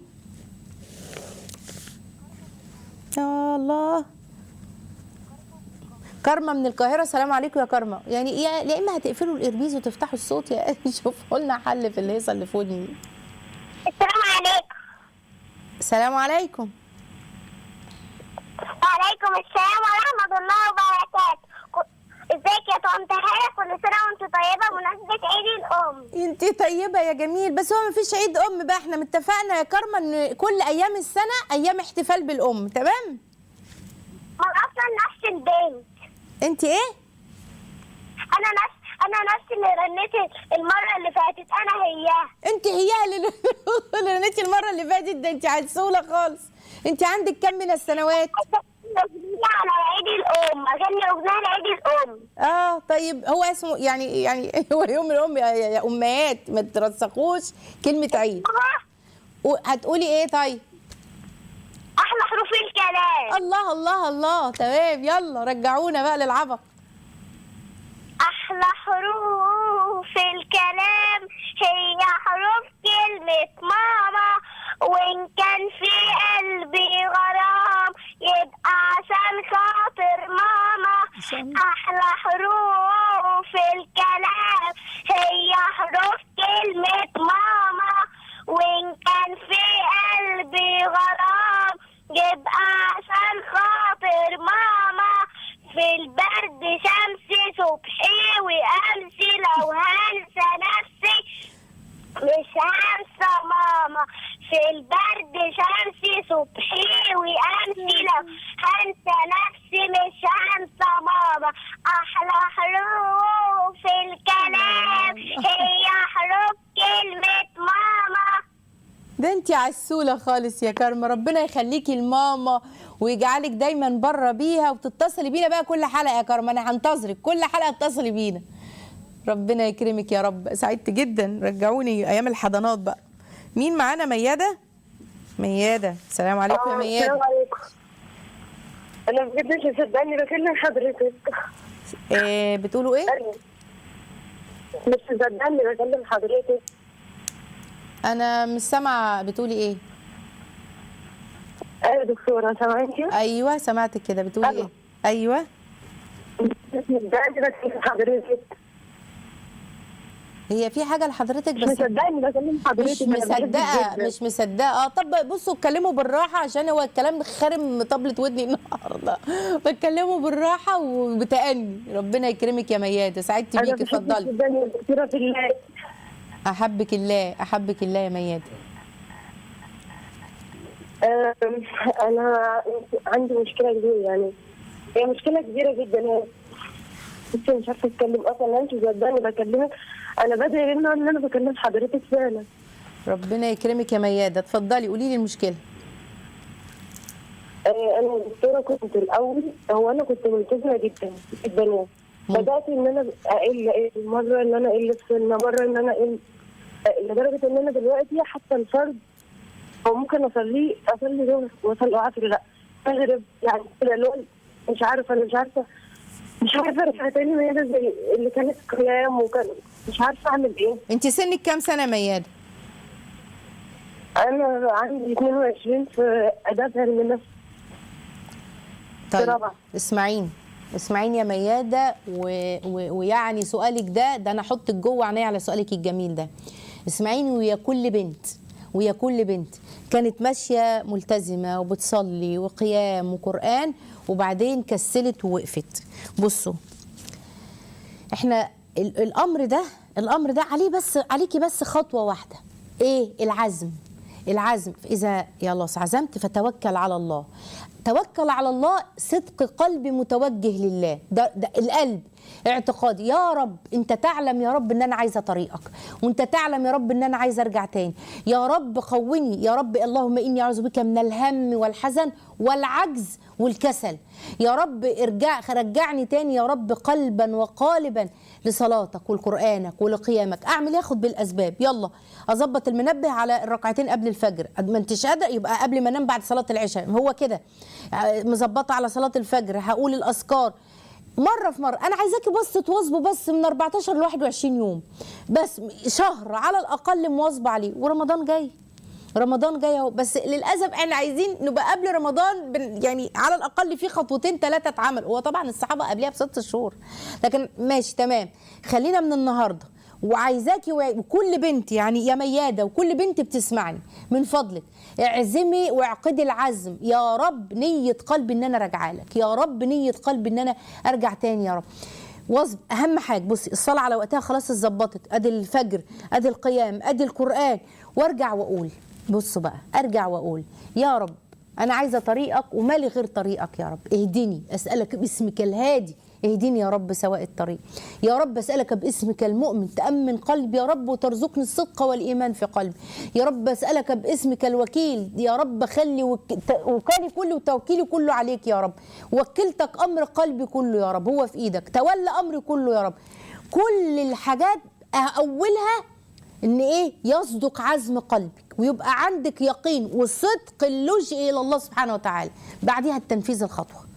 يا الله كارما من القاهرة السلام عليكم يا كارما يعني يا يا إما هتقفلوا الإربيز وتفتحوا الصوت يا شوفوا لنا حل في الهيصة اللي في ودني دي. السلام عليكم السلام عليكم وعليكم السلام ورحمة الله وبركاته ك- ازيك يا طنط هاله كل سنة وانت طيبة بمناسبة عيد الأم انت طيبة يا جميل بس هو مفيش عيد أم بقى احنا متفقنا يا كارما إن كل أيام السنة أيام احتفال بالأم تمام ما أصلا نفس البنت انت إيه؟ أنا نفس أنا نفس اللي رنيت المرة اللي فاتت أنا هياها انت هي اللي اللي رنيتي المرة اللي فاتت ده انت عسولة خالص انت عندك كم من السنوات؟ أغنية على عيد الأم أغني أغنية لعيد الأم اه طيب هو اسمه يعني يعني هو يوم الام يا, يا يا امهات ما ترسخوش كلمه عيد و- هتقولي ايه طيب أحلى حروف الكلام الله الله الله تمام يلا رجعونا بقى للعبق أحلى حروف الكلام هي حروف كلمة ماما وإن كان في قلبي غرام يبقى عشان خاطر ماما عشان- أحلى حروف الكلام هي حروف كلمة ماما وإن كان في قلبي غرام يبقى عشان خاطر ماما في البرد شمسي صبحي وأمسي لو هنسى نفسي مش هنسى ماما في البرد شمسي صبحي وأمسي لو هنسى نفسي مش هنسى ماما أحلى حروف الكلام هي حروف كلمة ماما ده انت عسوله خالص يا كارما ربنا يخليكي لماما ويجعلك دايما بره بيها وتتصلي بينا بقى كل حلقه يا كارما انا هنتظرك كل حلقه اتصلي بينا ربنا يكرمك يا رب سعدت جدا رجعوني ايام الحضانات بقى مين معانا مياده مياده السلام عليكم يا مياده السلام عليكم انا بجد مش مصدقني بكلم حضرتك إيه بتقولوا ايه أنا مش مصدقني بكلم حضرتك انا مش سامعه بتقولي ايه ايوه دكتوره سامعيني ايوه سمعتك كده بتقولي ألو. ايه ايوه مش مصدقني بكلم حضرتك هي في حاجه لحضرتك مش بس مصدقني بكلم حضرتك مش أنا بحبك مصدقه جداً. مش مصدقه اه طب بصوا اتكلموا بالراحه عشان هو الكلام خارم طبلة ودني النهارده بتكلموا بالراحه وبتأني ربنا يكرمك يا ميادة سعدت انا بيكي بحبك اتفضلي جدا يا دكتوره في الله احبك الله احبك الله يا ميادة أم، انا عندي مشكله كبيره يعني هي مشكله كبيره جدا يعني بس مش عارفه اتكلم اصلا انت مصدقني بكلمك انا بدعي منها ان انا بكلم حضرتك فعلا ربنا يكرمك يا ميادة اتفضلي قولي لي المشكله آه، انا دكتوره كنت الاول هو انا كنت ملتزمه جدا جدا بدات ان انا اقل اقل مره ان انا اقل في سنه مره ان انا اقل آه، لدرجه ان انا دلوقتي حتى الفرد هو ممكن اصليه اصلي ظهر واصلي عصر لا اغرب يعني كده اللي هو مش عارفه انا مش عارفه مش عارفه ارجع تاني ميادة زي اللي كانت قيام وكان مش عارفه اعمل ايه انت سنك كام سنه يا مياده انا عندي 22 في اداب علم النفس طيب رابعة. اسمعيني اسمعيني يا مياده و... و... ويعني سؤالك ده ده انا احطك جوه عينيا على سؤالك الجميل ده اسمعيني ويا كل بنت ويا كل بنت كانت ماشيه ملتزمه وبتصلي وقيام وقران وبعدين كسلت ووقفت بصوا احنا ال- الامر ده الامر ده عليه بس عليكي بس خطوه واحده ايه العزم العزم اذا يلا عزمت فتوكل على الله توكل على الله صدق قلبي متوجه لله ده, ده القلب اعتقادي يا رب انت تعلم يا رب ان انا عايزه طريقك وانت تعلم يا رب ان انا عايزه ارجع تاني يا رب قوني يا رب اللهم اني اعوذ بك من الهم والحزن والعجز والكسل يا رب ارجع رجعني تاني يا رب قلبا وقالبا لصلاتك ولقرانك ولقيامك اعمل إيه؟ اخد بالاسباب يلا اظبط المنبه على الركعتين قبل الفجر ما انتش قادر يبقى قبل ما انام بعد صلاه العشاء هو كده آه، مظبطه على صلاه الفجر هقول الاذكار مره في مره انا عايزاكي بس تواظبوا بس من 14 ل 21 يوم بس شهر على الاقل مواظبه عليه ورمضان جاي رمضان جاي اهو بس للاسف احنا عايزين نبقى قبل رمضان بن يعني على الاقل في خطوتين ثلاثه اتعمل هو طبعا الصحابه قبلها بست شهور لكن ماشي تمام خلينا من النهارده وعايزاكي وكل بنت يعني يا مياده وكل بنت بتسمعني من فضلك اعزمي واعقدي العزم يا رب نيه قلبي ان انا راجعه لك يا رب نيه قلبي ان انا ارجع تاني يا رب واظب اهم حاجه بصي الصلاه على وقتها خلاص اتظبطت ادي الفجر ادي القيام ادي القران وارجع واقول بصوا بقى ارجع واقول يا رب انا عايزه طريقك ومالي غير طريقك يا رب اهدني اسالك باسمك الهادي اهدني يا رب سواء الطريق يا رب اسالك باسمك المؤمن تامن قلبي يا رب وترزقني الصدق والايمان في قلبي يا رب اسالك باسمك الوكيل يا رب خلي وك... ت- وكالي كله وتوكيلي كله عليك يا رب وكلتك امر قلبي كله يا رب هو في ايدك تولى امري كله يا رب كل الحاجات اولها ان ايه يصدق عزم قلبك ويبقى عندك يقين وصدق اللجئ الى الله سبحانه وتعالى بعدها التنفيذ الخطوه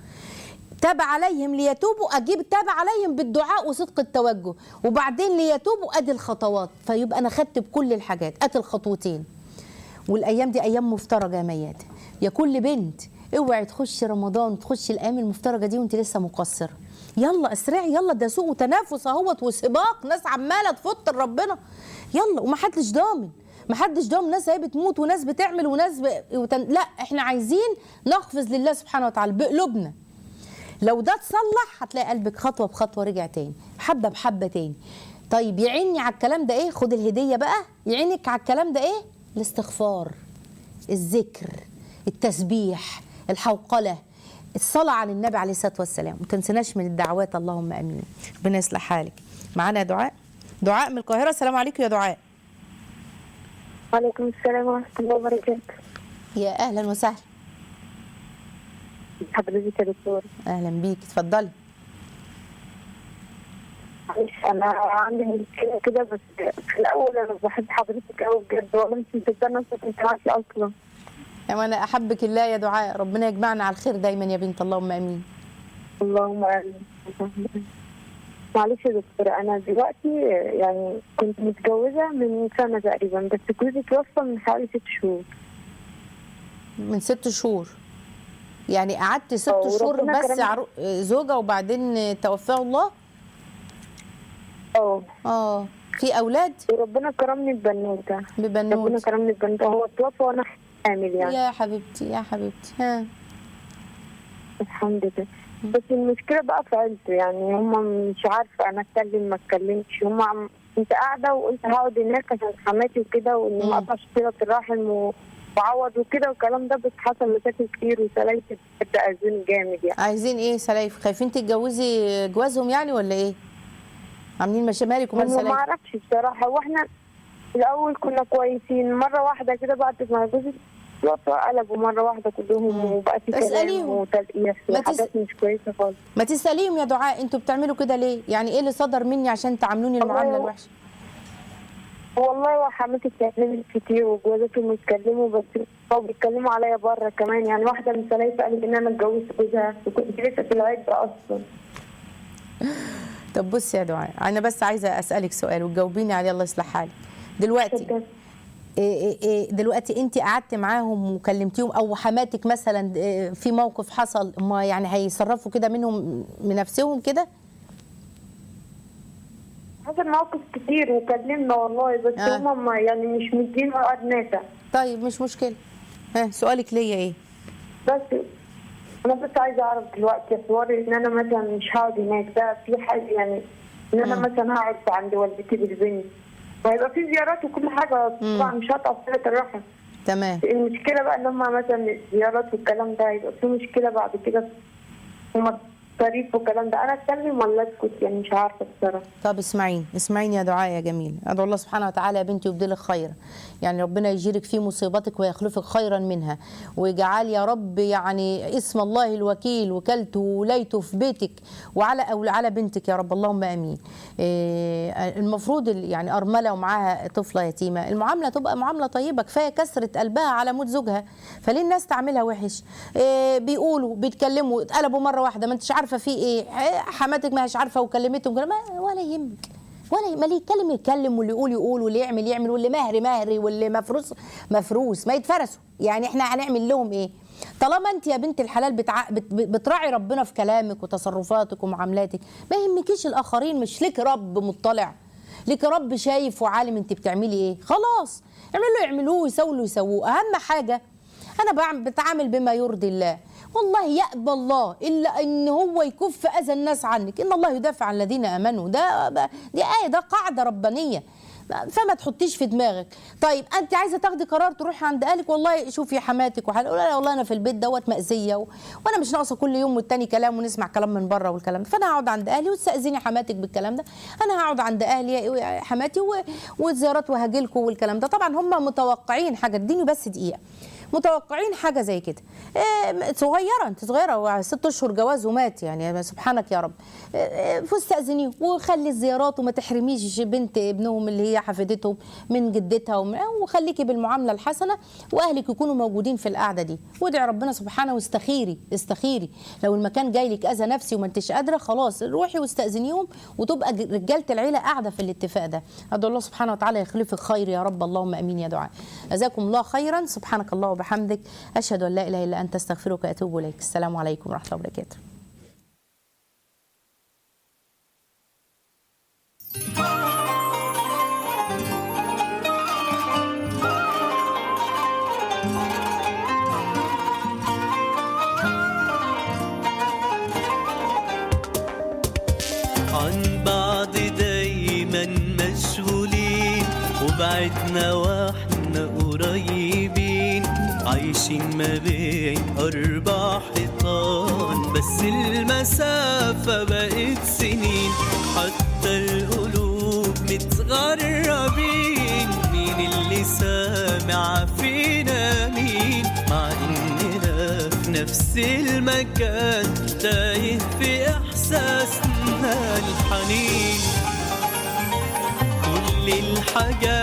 تاب عليهم ليتوبوا اجيب تاب عليهم بالدعاء وصدق التوجه وبعدين ليتوبوا ادي الخطوات فيبقى انا خدت بكل الحاجات ادي الخطوتين والايام دي ايام مفترجه يا مياد يا كل بنت اوعي تخشي رمضان تخشي الايام المفترجه دي وانت لسه مقصره يلا اسرعي يلا ده سوق وتنافس اهوت وسباق ناس عماله تفط لربنا يلا ومحدش ضامن محدش ضامن ناس هي بتموت وناس بتعمل وناس ب... وتن... لا احنا عايزين نقفز لله سبحانه وتعالى بقلوبنا لو ده اتصلح هتلاقي قلبك خطوه بخطوه رجع تاني حبه بحبه تاني طيب يعيني على الكلام ده ايه خد الهديه بقى يعينك على الكلام ده ايه الاستغفار الذكر التسبيح الحوقله الصلاه على النبي عليه الصلاه والسلام وما تنسناش من الدعوات اللهم امين ربنا يصلح حالك معانا دعاء دعاء من القاهره السلام عليكم يا دعاء وعليكم السلام ورحمة الله وبركاته يا اهلا وسهلا حضرتك يا دكتور اهلا بيك اتفضلي معلش أنا عندي مشكلة كده بس في الأول أنا بحب حضرتك أوي بجد والله أنت بتبقى نفسك أنت عارفة أصلا يعني انا احبك الله يا دعاء ربنا يجمعنا على الخير دايما يا بنت اللهم امين اللهم آمين معلش يا دكتور أنا دلوقتي يعني كنت متجوزة من سنة تقريبا بس جوزي توفى من حوالي ست شهور من ست شهور يعني قعدت ست اه، شهور وربنا بس كرمني. عرو... زوجة وبعدين توفاه الله اه اه في اولاد وربنا كرمني ببنوتة ربنا ببنوت كرمني ببنوتة هو توفى وأنا حامل يعني يا حبيبتي يا حبيبتي ها الحمد لله بس المشكلة بقى في عيلته يعني هم مش عارفة أنا أتكلم ما أتكلمش هم عم... كنت قاعدة وقلت هقعد هناك عشان حماتي وكده وإني مم. ما أقطعش صلة الرحم و- وأعوض وكده والكلام ده بس حصل مشاكل كتير وسلايف بتبدأ أذن جامد يعني عايزين ايه سلايف خايفين تتجوزي جوازهم يعني ولا ايه عاملين ماشي مالك ومال هم ما سلايف أعرفش بصراحة وإحنا الأول كنا كويسين مرة واحدة كده بعد ما جوزي فقلبوا مره واحده كلهم وبقى في كلام اسأليهم. وتلقيح ما تس- وحاجات مش كويسه خالص ما تساليهم يا دعاء انتوا بتعملوا كده ليه يعني ايه اللي صدر مني عشان تعاملوني المعامله والله- الوحشه والله وحماتي اتكلمت كتير وجوازاتهم اتكلموا بس هو بيتكلموا عليا بره كمان يعني واحده من ثلاثه قالت ان انا اتجوزت جوزها وكنت لسه في العده اصلا طب بصي يا دعاء انا بس عايزه اسالك سؤال وتجاوبيني عليه الله يصلح حالك دلوقتي إيه إيه إيه دلوقتي انت قعدت معاهم وكلمتيهم او حماتك مثلا إيه في موقف حصل ما يعني هيصرفوا كده منهم من نفسهم كده حصل مواقف كتير وكلمنا والله بس آه. هما ما يعني مش مدين وقت نافع طيب مش مشكله ها سؤالك ليا ايه بس انا بس عايزه اعرف دلوقتي حوار ان انا مثلا مش هقعد هناك ده في حاجه يعني ان انا مثلا هقعد عند والدتي بالبنت وهيبقى في زيارات وكل حاجه طبعا مش هتقف صله الرحم تمام المشكله بقى ان هم مثلا الزيارات والكلام ده هيبقى في مشكله بعد كده في مصاريف والكلام ده انا اتكلم ولا اسكت يعني مش عارفه بصراحه طب اسمعيني اسمعيني يا دعاء يا جميل ادعو الله سبحانه وتعالى يا بنتي يبدلك خيرا يعني ربنا يجيرك في مصيبتك ويخلفك خيرا منها ويجعل يا رب يعني اسم الله الوكيل وكلته ولايته في بيتك وعلى أو على بنتك يا رب اللهم امين إيه المفروض ال- يعني ارمله ومعاها طفله يتيمه المعامله تبقى معامله طيبه كفايه كسره قلبها على موت زوجها فليه الناس تعملها وحش إيه بيقولوا بيتكلموا اتقلبوا مره واحده ما انتش عارفه في ايه إيه، حماتك ما هيش عارفه وكلمتهم كده ما- ولا يهمك ولا ما اللي يتكلم يتكلم واللي يقول يقول واللي يعمل يعمل واللي مهري مهري واللي مفروس مفروس ما يتفرسوا يعني احنا هنعمل لهم ايه طالما انت يا بنت الحلال بتع... بت... بتراعي ربنا في كلامك وتصرفاتك ومعاملاتك ما يهمكيش الاخرين مش لك رب مطلع لك رب شايف وعالم انت بتعملي ايه خلاص اعملوا يعملوه يسووا اللي يسووه اهم حاجه انا بعم- بتعامل بما يرضي الله والله يأبى الله إلا إن هو يكف أذى الناس عنك إن الله يدافع عن الذين آمنوا ده دي آية ده قاعدة ربانية فما تحطيش في دماغك طيب انت عايزه تاخدي قرار تروحي عند اهلك والله شوفي حماتك وحال لا والله انا في البيت دوت مأذيه و... وانا مش ناقصه كل يوم والتاني كلام ونسمع كلام من بره والكلام ده فانا هقعد عند اهلي وتستاذني حماتك بالكلام ده انا هقعد عند اهلي يا حماتي و... والزيارات وهاجي لكم والكلام ده طبعا هم متوقعين حاجه اديني بس دقيقه متوقعين حاجه زي كده إيه، صغيره انت صغيره ست اشهر جواز ومات يعني سبحانك يا رب إيه، فاستاذنيه وخلي الزيارات وما تحرميش بنت ابنهم اللي هي حفيدتهم من جدتها ومن- وخليكي بالمعامله الحسنه واهلك يكونوا موجودين في القعده دي وادعي ربنا سبحانه واستخيري استخيري لو المكان جاي لك اذى نفسي وما انتش قادره خلاص روحي واستاذنيهم وتبقى ج- رجاله العيله قاعده في الاتفاق ده ادعو الله سبحانه وتعالى يخلفك خير يا رب اللهم امين يا دعاء جزاكم الله خيرا سبحانك الله وبحمدك اشهد ان لا اله الا انت استغفرك واتوب اليك السلام عليكم ورحمه الله وبركاته عن بعض دايما مشغولين وبعدنا واحنا قريبين عايشين ما بين أربع حيطان بس المسافة بقت سنين حتى القلوب متغربين مين اللي سامع فينا مين مع إننا في نفس المكان تايه في إحساسنا الحنين كل الحاجات